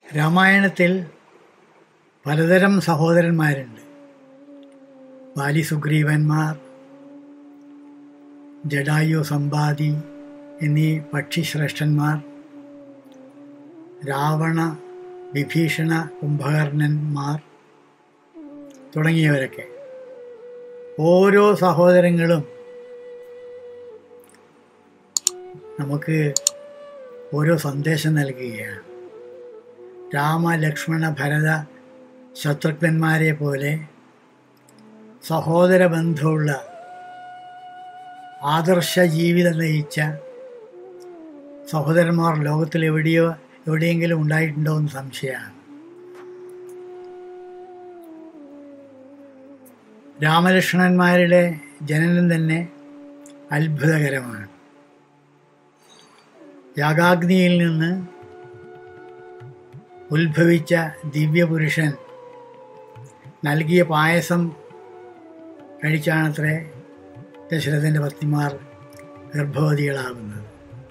രാമായണത്തിൽ പലതരം സഹോദരന്മാരുണ്ട് ബാലി സുഗ്രീവന്മാർ ജഡായു സമ്പാദി എന്നീ പക്ഷിശ്രേഷ്ഠന്മാർ രാവണ വിഭീഷണ കുംഭകർണന്മാർ തുടങ്ങിയവരൊക്കെ ഓരോ സഹോദരങ്ങളും നമുക്ക് ഓരോ സന്ദേശം നൽകുകയാണ് രാമ ലക്ഷ്മണ ഭരത ശത്രുഘ്നന്മാരെ പോലെ സഹോദര ബന്ധമുള്ള ആദർശ ജീവിതം നയിച്ച സഹോദരന്മാർ ലോകത്തിൽ എവിടെയോ എവിടെയെങ്കിലും ഉണ്ടായിട്ടുണ്ടോ എന്ന് സംശയമാണ് രാമലക്ഷ്മണന്മാരുടെ ജനനം തന്നെ അത്ഭുതകരമാണ് യാഗാഗ്നിയിൽ നിന്ന് ഉത്ഭവിച്ച ദിവ്യപുരുഷൻ നൽകിയ പായസം കഴിച്ചാണത്രേ ദശരഥൻ്റെ പത്നിമാർ ഗർഭവതികളാകുന്നത്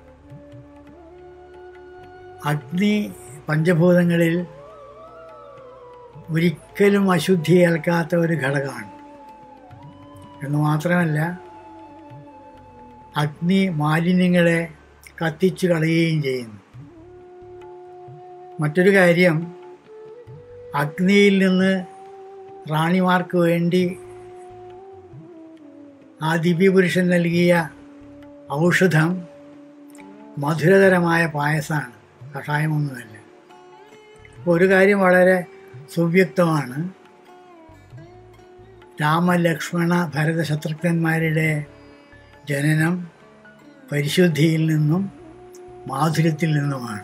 അഗ്നി പഞ്ചഭൂതങ്ങളിൽ ഒരിക്കലും അശുദ്ധി ഏൽക്കാത്ത ഒരു ഘടകമാണ് എന്ന് മാത്രമല്ല അഗ്നി മാലിന്യങ്ങളെ കത്തിച്ചു കളയുകയും ചെയ്യുന്നു മറ്റൊരു കാര്യം അഗ്നിയിൽ നിന്ന് റാണിമാർക്ക് വേണ്ടി ആ ദിവ്യപുരുഷൻ നൽകിയ ഔഷധം മധുരതരമായ പായസമാണ് കഷായമൊന്നുമല്ല അപ്പോൾ ഒരു കാര്യം വളരെ സുവ്യക്തമാണ് രാമലക്ഷ്മണ ഭരത ശത്രുഘ്നന്മാരുടെ ജനനം പരിശുദ്ധിയിൽ നിന്നും മാധുര്യത്തിൽ നിന്നുമാണ്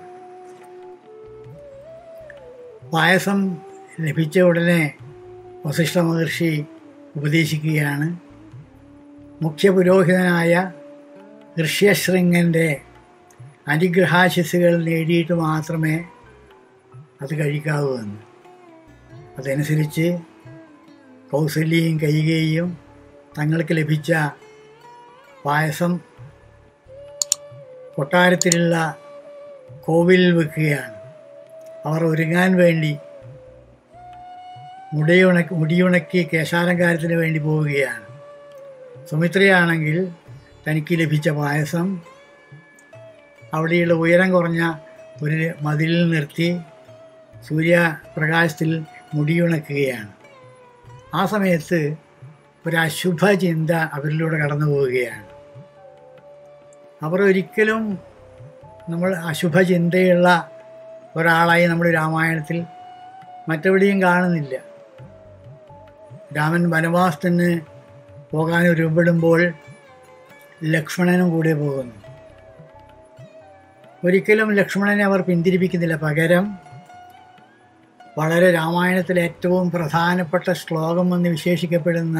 പായസം ലഭിച്ച ഉടനെ വസിഷ്ഠ മഹർഷി ഉപദേശിക്കുകയാണ് മുഖ്യ പുരോഹിതനായ ഋഷ്യശൃംഗൻ്റെ അനുഗ്രഹാശിസുകൾ നേടിയിട്ട് മാത്രമേ അത് കഴിക്കാവൂ എന്ന് അതനുസരിച്ച് കൗസല്യയും കൈകയും തങ്ങൾക്ക് ലഭിച്ച പായസം കൊട്ടാരത്തിലുള്ള കോവിലിൽ വെക്കുകയാണ് അവർ ഒരുങ്ങാൻ വേണ്ടി മുടിയുണക്കി മുടിയുണക്കി കേശാലങ്കാരത്തിന് വേണ്ടി പോവുകയാണ് സുമിത്രയാണെങ്കിൽ തനിക്ക് ലഭിച്ച പായസം അവിടെയുള്ള ഉയരം കുറഞ്ഞ ഒരു മതിലിൽ നിർത്തി സൂര്യപ്രകാശത്തിൽ മുടിയുണക്കുകയാണ് ആ സമയത്ത് ഒരു അശുഭ ചിന്ത അവരിലൂടെ കടന്നു പോവുകയാണ് അവർ ഒരിക്കലും നമ്മൾ അശുഭ ചിന്തയുള്ള ഒരാളായി നമ്മൾ രാമായണത്തിൽ മറ്റെവിടെയും കാണുന്നില്ല രാമൻ വനവാസത്തിന് പോകാൻ ഒരുപ്പെടുമ്പോൾ ലക്ഷ്മണനും കൂടെ പോകുന്നു ഒരിക്കലും ലക്ഷ്മണനെ അവർ പിന്തിരിപ്പിക്കുന്നില്ല പകരം വളരെ രാമായണത്തിലെ ഏറ്റവും പ്രധാനപ്പെട്ട ശ്ലോകം എന്ന് വിശേഷിക്കപ്പെടുന്ന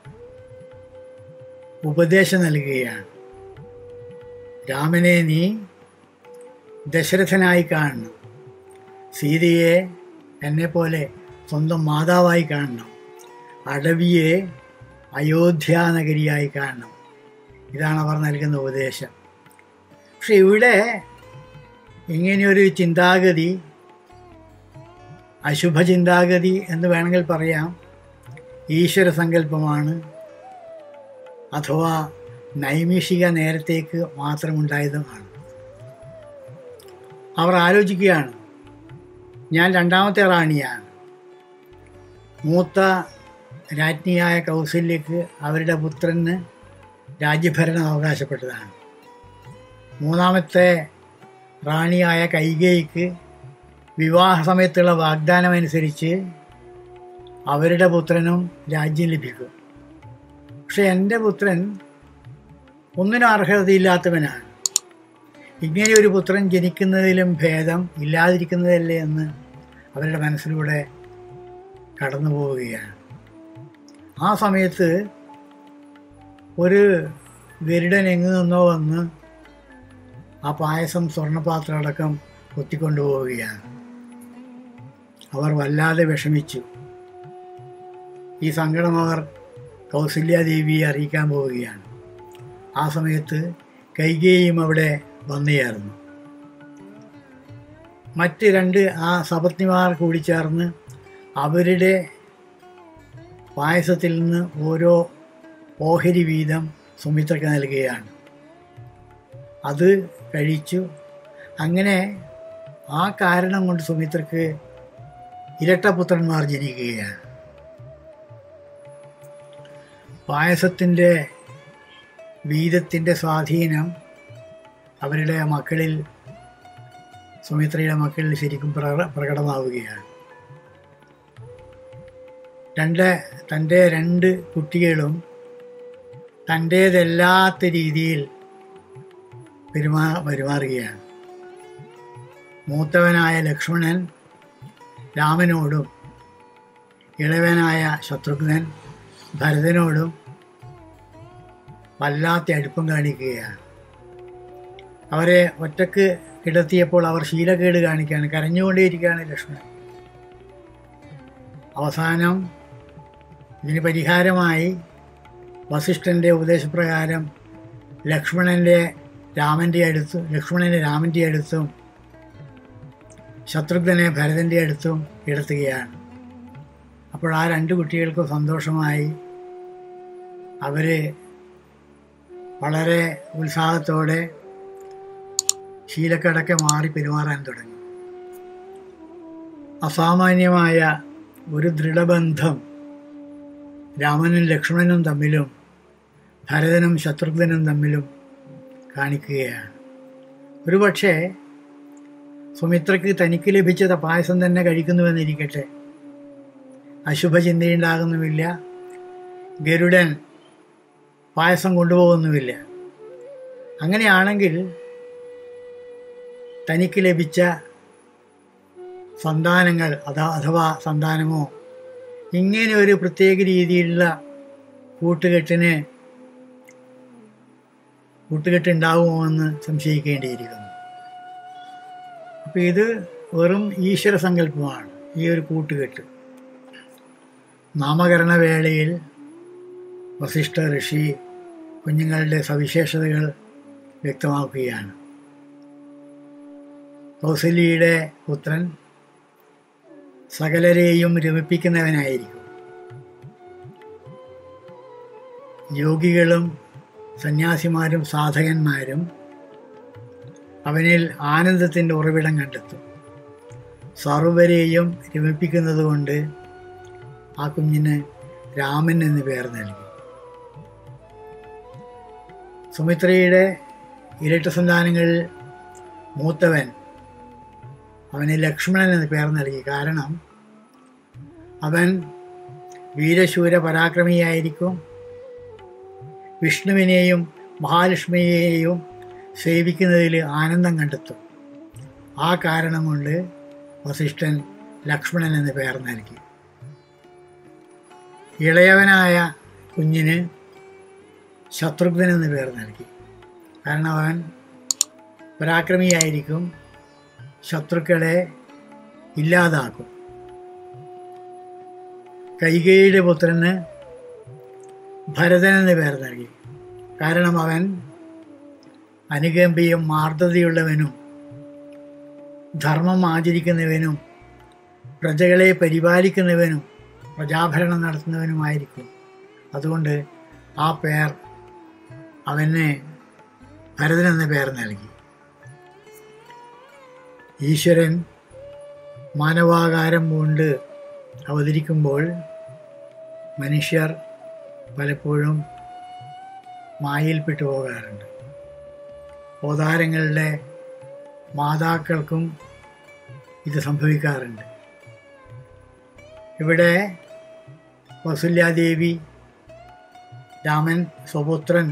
ഉപദേശം നൽകുകയാണ് രാമനെ നീ ദശരഥനായി കാണണം സീതയെ എന്നെപ്പോലെ സ്വന്തം മാതാവായി കാണണം അടവിയെ അയോധ്യാനഗരിയായി കാണണം ഇതാണ് അവർ നൽകുന്ന ഉപദേശം പക്ഷെ ഇവിടെ ഇങ്ങനെയൊരു ചിന്താഗതി അശുഭ ചിന്താഗതി എന്ന് വേണമെങ്കിൽ പറയാം ഈശ്വര സങ്കല്പമാണ് അഥവാ നൈമിഷിക നേരത്തേക്ക് മാത്രമുണ്ടായതുമാണ് അവർ ആലോചിക്കുകയാണ് ഞാൻ രണ്ടാമത്തെ റാണിയാണ് മൂത്ത രാജ്ഞിയായ കൗസല്യക്ക് അവരുടെ പുത്രന് രാജ്യഭരണം അവകാശപ്പെട്ടതാണ് മൂന്നാമത്തെ റാണിയായ കൈകേയിക്ക് വിവാഹ സമയത്തുള്ള വാഗ്ദാനം അനുസരിച്ച് അവരുടെ പുത്രനും രാജ്യം ലഭിക്കും പക്ഷെ എൻ്റെ പുത്രൻ ഒന്നിനും അർഹതയില്ലാത്തവനാണ് ഇങ്ങനെ ഒരു പുത്രൻ ജനിക്കുന്നതിലും ഭേദം ഇല്ലാതിരിക്കുന്നതല്ലേ എന്ന് അവരുടെ മനസ്സിലൂടെ കടന്നു പോവുകയാണ് ആ സമയത്ത് ഒരു ഗരുഡൻ എങ്ങു നിന്നോ വന്ന് ആ പായസം സ്വർണ്ണപാത്രം അടക്കം കൊത്തിക്കൊണ്ടുപോവുകയാണ് അവർ വല്ലാതെ വിഷമിച്ചു ഈ സങ്കടം അവർ കൗസല്യാദേവിയെ അറിയിക്കാൻ പോവുകയാണ് ആ സമയത്ത് കൈകേയും അവിടെ വന്നു ചേർന്നു മറ്റ് രണ്ട് ആ സപത്നിമാർ കൂടി ചേർന്ന് അവരുടെ പായസത്തിൽ നിന്ന് ഓരോ ഓഹരി വീതം സുമിത്രയ്ക്ക് നൽകുകയാണ് അത് കഴിച്ചു അങ്ങനെ ആ കാരണം കൊണ്ട് സുമിത്രയ്ക്ക് ഇരട്ടപുത്രന്മാർ ജനിക്കുകയാണ് പായസത്തിൻ്റെ വീതത്തിൻ്റെ സ്വാധീനം അവരുടെ മക്കളിൽ സുമിത്രയുടെ മക്കളിൽ ശരിക്കും പ്രക പ്രകടമാവുകയാണ് രണ്ട് തൻ്റെ രണ്ട് കുട്ടികളും തൻ്റേതല്ലാത്ത രീതിയിൽ പെരുമാ പെരുമാറുകയാണ് മൂത്തവനായ ലക്ഷ്മണൻ രാമനോടും ഇളവനായ ശത്രുഘ്നൻ ഭരതനോടും വല്ലാത്ത അടുപ്പം കാണിക്കുകയാണ് അവരെ ഒറ്റക്ക് കിടത്തിയപ്പോൾ അവർ ശീലക്കേട് കാണിക്കുകയാണ് കരഞ്ഞുകൊണ്ടേയിരിക്കുകയാണ് ലക്ഷ്മണൻ അവസാനം ഇതിന് പരിഹാരമായി വസിഷ്ഠൻ്റെ ഉപദേശപ്രകാരം ലക്ഷ്മണൻ്റെ രാമൻ്റെ അടുത്തും ലക്ഷ്മണനെ രാമൻ്റെ അടുത്തും ശത്രുഘ്നെ ഭരതൻ്റെ അടുത്തും കിടത്തുകയാണ് അപ്പോൾ ആ രണ്ട് കുട്ടികൾക്കും സന്തോഷമായി അവർ വളരെ ഉത്സാഹത്തോടെ ശീലക്കടക്കെ മാറി പെരുമാറാൻ തുടങ്ങി അസാമാന്യമായ ഒരു ദൃഢബന്ധം രാമനും ലക്ഷ്മണനും തമ്മിലും ഭരതനും ശത്രുഘ്നും തമ്മിലും കാണിക്കുകയാണ് ഒരുപക്ഷെ സുമിത്രയ്ക്ക് തനിക്ക് ലഭിച്ച പായസം തന്നെ കഴിക്കുന്നുവെന്നിരിക്കട്ടെ അശുഭചിന്തയുണ്ടാകുന്നുമില്ല ഗരുഡൻ പായസം കൊണ്ടുപോകുന്നുമില്ല അങ്ങനെയാണെങ്കിൽ തനിക്ക് ലഭിച്ച സന്താനങ്ങൾ അതാ അഥവാ സന്താനമോ ഇങ്ങനെ ഒരു പ്രത്യേക രീതിയിലുള്ള കൂട്ടുകെട്ടിന് കൂട്ടുകെട്ടുണ്ടാവുമോ എന്ന് സംശയിക്കേണ്ടിയിരിക്കുന്നു അപ്പം ഇത് വെറും ഈശ്വര സങ്കല്പമാണ് ഈ ഒരു കൂട്ടുകെട്ട് നാമകരണ വേളയിൽ വസിഷ്ഠ ഋഷി കുഞ്ഞുങ്ങളുടെ സവിശേഷതകൾ വ്യക്തമാക്കുകയാണ് കൗസല്യയുടെ പുത്രൻ സകലരെയും രമിപ്പിക്കുന്നവനായിരിക്കും യോഗികളും സന്യാസിമാരും സാധകന്മാരും അവനിൽ ആനന്ദത്തിൻ്റെ ഉറവിടം കണ്ടെത്തും സർവരെയും രമിപ്പിക്കുന്നത് കൊണ്ട് ആ കുഞ്ഞിന് രാമൻ എന്ന് പേർ നൽകി സുമിത്രയുടെ ഇരട്ട സന്താനങ്ങളിൽ മൂത്തവൻ അവന് ലക്ഷ്മണൻ എന്ന് പേർ നൽകി കാരണം അവൻ വീരശൂര പരാക്രമിയായിരിക്കും വിഷ്ണുവിനെയും മഹാലക്ഷ്മിയെയും സേവിക്കുന്നതിൽ ആനന്ദം കണ്ടെത്തും ആ കാരണം കൊണ്ട് വസിഷ്ഠൻ ലക്ഷ്മണൻ എന്ന് പേർ നൽകി ഇളയവനായ കുഞ്ഞിന് ശത്രുഘ്നൻ എന്ന് പേർ നൽകി കാരണം അവൻ പരാക്രമിയായിരിക്കും ശത്രുക്കളെ ഇല്ലാതാക്കും കൈകേയുടെ പുത്രന് ഭരതൻ എന്ന് പേർ നൽകി കാരണം അവൻ അനുകമ്പിയും മാർദ്ദതയുള്ളവനും ധർമ്മം ആചരിക്കുന്നവനും പ്രജകളെ പരിപാലിക്കുന്നവനും പ്രജാഭരണം നടത്തുന്നവനുമായിരിക്കും അതുകൊണ്ട് ആ പേർ അവന് ഭരതൻ എന്ന പേർ നൽകി ഈശ്വരൻ മാനവാകാരം കൊണ്ട് അവതരിക്കുമ്പോൾ മനുഷ്യർ പലപ്പോഴും മായയിൽപ്പെട്ടു പോകാറുണ്ട് അവതാരങ്ങളുടെ മാതാക്കൾക്കും ഇത് സംഭവിക്കാറുണ്ട് ഇവിടെ വസുല്യാദേവി രാമൻ സ്വപുത്രൻ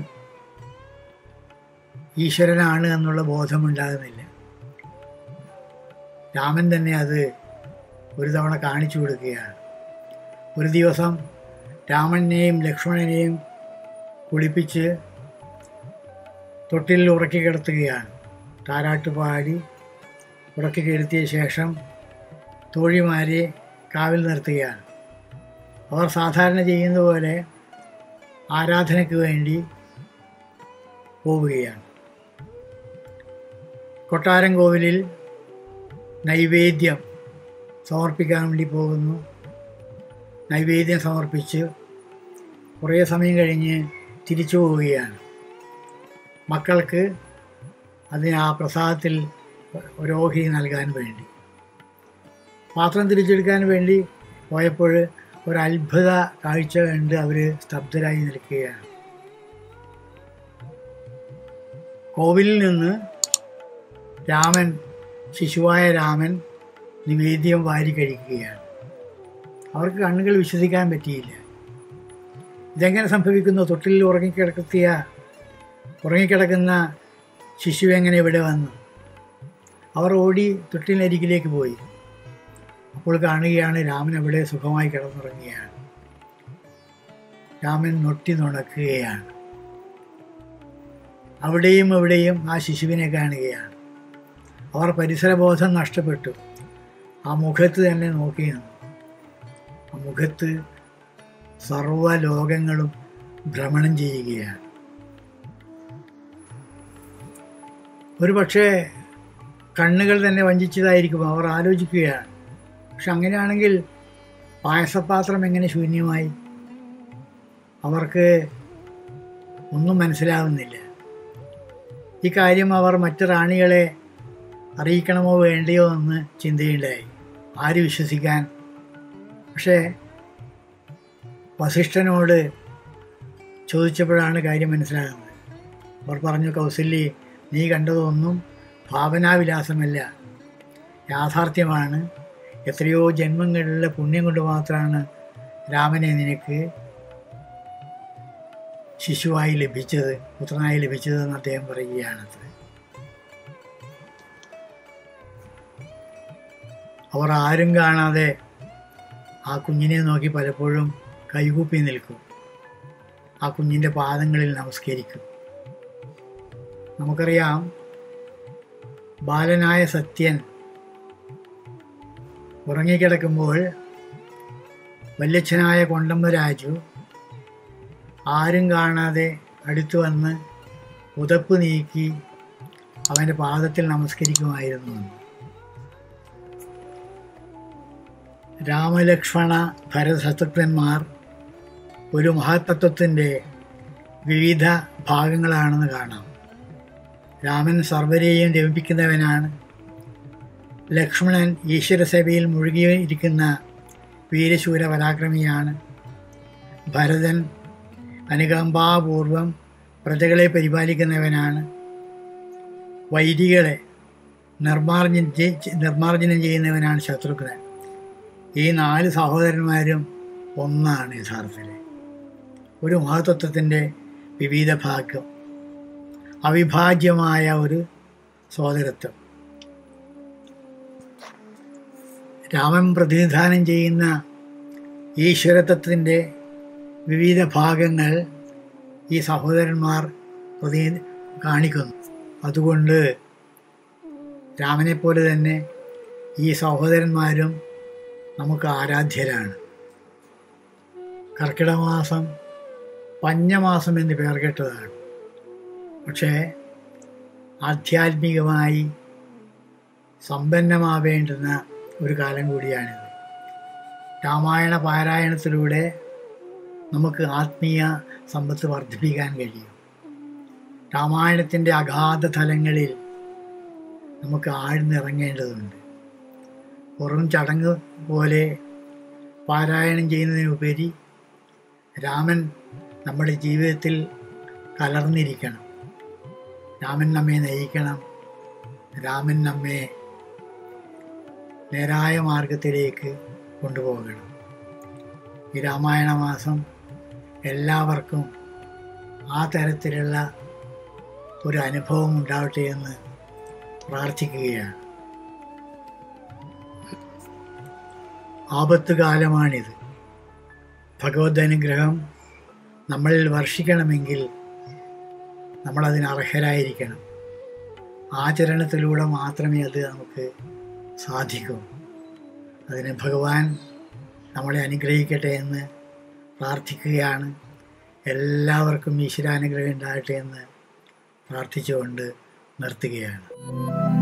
ഈശ്വരനാണ് എന്നുള്ള ബോധമുണ്ടാകുന്നില്ല രാമൻ തന്നെ അത് ഒരു തവണ കാണിച്ചു കൊടുക്കുകയാണ് ഒരു ദിവസം രാമനെയും ലക്ഷ്മണനെയും കുളിപ്പിച്ച് തൊട്ടിൽ ഉറക്കി കിടത്തുകയാണ് താരാട്ട് പാടി ഉറക്കി കിടത്തിയ ശേഷം തോഴിമാരെ കാവിൽ നിർത്തുകയാണ് അവർ സാധാരണ ചെയ്യുന്ന പോലെ ആരാധനയ്ക്ക് വേണ്ടി പോവുകയാണ് കൊട്ടാരം കോവിലിൽ നൈവേദ്യം സമർപ്പിക്കാൻ വേണ്ടി പോകുന്നു നൈവേദ്യം സമർപ്പിച്ച് കുറേ സമയം കഴിഞ്ഞ് തിരിച്ചു പോവുകയാണ് മക്കൾക്ക് അതിന് ആ പ്രസാദത്തിൽ ഒരു ഓഹരി നൽകാൻ വേണ്ടി പാത്രം തിരിച്ചെടുക്കാൻ വേണ്ടി പോയപ്പോൾ ഒരു അത്ഭുത കാഴ്ച കണ്ട് അവർ സ്തബ്ധരായി നിൽക്കുകയാണ് കോവിലിൽ നിന്ന് രാമൻ ശിശുവായ രാമൻ നിവേദ്യം വാരി കഴിക്കുകയാണ് അവർക്ക് കണ്ണുകൾ വിശ്വസിക്കാൻ പറ്റിയില്ല ഇതെങ്ങനെ സംഭവിക്കുന്നു തൊട്ടിലിൽ ഉറങ്ങിക്കിടത്തിയ ഉറങ്ങിക്കിടക്കുന്ന ശിശു എങ്ങനെ ഇവിടെ വന്നു അവർ ഓടി തൊട്ടിലിനരികിലേക്ക് പോയി അപ്പോൾ കാണുകയാണ് രാമൻ അവിടെ സുഖമായി കിടന്നുറങ്ങുകയാണ് രാമൻ നൊട്ടി നുണക്കുകയാണ് അവിടെയും ഇവിടെയും ആ ശിശുവിനെ കാണുകയാണ് അവർ പരിസരബോധം നഷ്ടപ്പെട്ടു ആ മുഖത്ത് തന്നെ നോക്കി നിന്നു ആ മുഖത്ത് സർവ ലോകങ്ങളും ഭ്രമണം ചെയ്യുകയാണ് ഒരു പക്ഷേ കണ്ണുകൾ തന്നെ വഞ്ചിച്ചതായിരിക്കും അവർ ആലോചിക്കുകയാണ് പക്ഷെ അങ്ങനെയാണെങ്കിൽ പായസപാത്രം എങ്ങനെ ശൂന്യമായി അവർക്ക് ഒന്നും മനസ്സിലാവുന്നില്ല ഈ കാര്യം അവർ മറ്റ് റാണികളെ അറിയിക്കണമോ വേണ്ടയോ എന്ന് ചിന്തയുണ്ടായി ആര് വിശ്വസിക്കാൻ പക്ഷേ വസിഷ്ഠനോട് ചോദിച്ചപ്പോഴാണ് കാര്യം മനസ്സിലാകുന്നത് അവർ പറഞ്ഞു കൗസല്യ നീ കണ്ടതൊന്നും ഭാവനാവിലാസമല്ല യാഥാർത്ഥ്യമാണ് എത്രയോ ജന്മങ്ങളിലെ പുണ്യം കൊണ്ട് മാത്രമാണ് രാമനെ നിനക്ക് ശിശുവായി ലഭിച്ചത് പുത്രനായി ലഭിച്ചതെന്ന് അദ്ദേഹം പറയുകയാണത് അവർ ആരും കാണാതെ ആ കുഞ്ഞിനെ നോക്കി പലപ്പോഴും കൈകൂപ്പി നിൽക്കും ആ കുഞ്ഞിൻ്റെ പാദങ്ങളിൽ നമസ്കരിക്കും നമുക്കറിയാം ബാലനായ സത്യൻ ഉറങ്ങിക്കിടക്കുമ്പോൾ വല്യച്ഛനായ കൊണ്ടമ്മ രാജു ആരും കാണാതെ അടുത്തു വന്ന് ഉതപ്പ് നീക്കി അവൻ്റെ പാദത്തിൽ നമസ്കരിക്കുമായിരുന്നു എന്ന്. രാമലക്ഷ്മണ ഭരതശത്രുഘ്നന്മാർ ഒരു മഹത്തത്വത്തിൻ്റെ വിവിധ ഭാഗങ്ങളാണെന്ന് കാണാം രാമൻ സർവരെയും രമിപ്പിക്കുന്നവനാണ് ലക്ഷ്മണൻ ഈശ്വരസഭയിൽ മുഴുകിയിരിക്കുന്ന വീരശൂര പരാക്രമിയാണ് ഭരതൻ അനുകമ്പാപൂർവം പ്രജകളെ പരിപാലിക്കുന്നവനാണ് വൈദികളെ നിർമാർജനം ചെയ്- നിർമാർജനം ചെയ്യുന്നവനാണ് ശത്രുഘ്നൻ ഈ നാല് സഹോദരന്മാരും ഒന്നാണ് യഥാർത്ഥത്തിൽ ഒരു മഹതത്വത്തിൻ്റെ വിവിധ ഭാഗം അവിഭാജ്യമായ ഒരു സോദരത്വം രാമൻ പ്രതിനിധാനം ചെയ്യുന്ന ഈശ്വരത്വത്തിൻ്റെ വിവിധ ഭാഗങ്ങൾ ഈ സഹോദരന്മാർ പ്രതി കാണിക്കുന്നു അതുകൊണ്ട് രാമനെപ്പോലെ തന്നെ ഈ സഹോദരന്മാരും നമുക്ക് ആരാധ്യരാണ് കർക്കിടമാസം പഞ്ഞമാസം എന്ന് പേർ കേട്ടതാണ് പക്ഷേ ആധ്യാത്മികമായി സമ്പന്നമാവേണ്ടുന്ന ഒരു കാലം കൂടിയാണിത് രാമായണ പാരായണത്തിലൂടെ നമുക്ക് ആത്മീയ സമ്പത്ത് വർദ്ധിപ്പിക്കാൻ കഴിയും രാമായണത്തിൻ്റെ അഗാധ തലങ്ങളിൽ നമുക്ക് ആഴ്ന്നിറങ്ങേണ്ടതുണ്ട് വെറും ചടങ്ങ് പോലെ പാരായണം ചെയ്യുന്നതിനുപരി രാമൻ നമ്മുടെ ജീവിതത്തിൽ കലർന്നിരിക്കണം രാമൻ നമ്മെ നയിക്കണം രാമൻ നമ്മെ നേരായ മാർഗത്തിലേക്ക് കൊണ്ടുപോകണം ഈ രാമായണ മാസം എല്ലാവർക്കും ആ തരത്തിലുള്ള ഒരു അനുഭവം ഉണ്ടാവട്ടെ എന്ന് പ്രാർത്ഥിക്കുകയാണ് ആപത്ത് കാലമാണിത് ഭഗവത് അനുഗ്രഹം നമ്മളിൽ വർഷിക്കണമെങ്കിൽ നമ്മളതിന് അർഹരായിരിക്കണം ആചരണത്തിലൂടെ മാത്രമേ അത് നമുക്ക് സാധിക്കൂ അതിന് ഭഗവാൻ നമ്മളെ അനുഗ്രഹിക്കട്ടെ എന്ന് പ്രാർത്ഥിക്കുകയാണ് എല്ലാവർക്കും ഈശ്വരാനുഗ്രഹം ഉണ്ടാകട്ടെ എന്ന് പ്രാർത്ഥിച്ചുകൊണ്ട് നിർത്തുകയാണ്